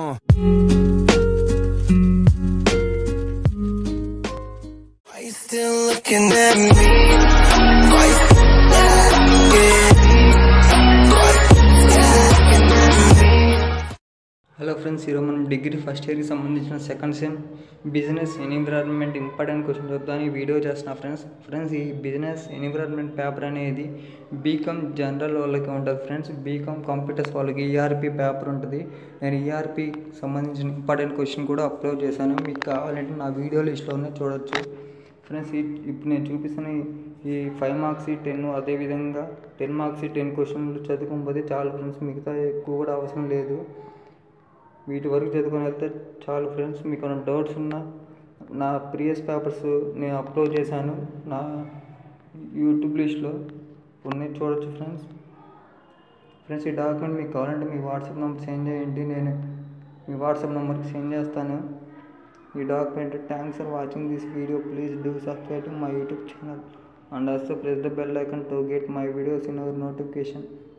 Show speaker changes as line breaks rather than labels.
Uh.
Are you still looking at me? Are you still
hello friends ఈరోజు మనం degree first ఇయర్కి సంబంధించిన second sem business environment important question చూద్దాం ఈ video చేస్తున్నా ఫ్రెండ్స్ ఫ్రెండ్స్ ఈ బిజినెస్ ఎన్విరాన్మెంట్ పేపర్ అనేది బీకామ్ జనరల్ వాళ్ళకి ఉంటుంది ఫ్రెండ్స్ బీకామ్ కంప్యూటర్స్ వాళ్ళకి ఈఆర్పి పేపర్ ఉంటుంది నేను ఈఆర్పి సంబంధించిన ఇంపార్టెంట్ క్వశ్చన్ కూడా అప్లోడ్ చేశాను మీకు కావాలంటే నా వీడియో లిస్ట్లోనే చూడొచ్చు ఫ్రెండ్స్ ఈ ఇప్పుడు నేను చూపిస్తున్న ఈ- ఈ ఫైవ్ మార్క్స్ టెన్ అదేవిధంగా టెన్ మార్క్స్ టెన్ క్వశ్చన్లు చదువుకోకపోతే చాలు ఫ్రెండ్స్ మిగతా ఎక్కువ కూడా అవసరం లేదు వీటి వరకు చదువుకొని వెళ్తే చాలు ఫ్రెండ్స్ మీకు ఏమైనా డౌట్స్ ఉన్నా నా ప్రీవియస్ పేపర్స్ నేను అప్లోడ్ చేశాను నా యూట్యూబ్ లిస్ట్లో ఉన్నాయి చూడొచ్చు ఫ్రెండ్స్ ఫ్రెండ్స్ ఈ డాక్యుమెంట్ మీకు కావాలంటే మీ వాట్సాప్ నెంబర్ సెండ్ చేయండి నేను మీ వాట్సాప్ నెంబర్కి సెండ్ చేస్తాను ఈ document thanks for watching this video please do subscribe to my YouTube channel and also press the bell icon to get my videos in our notification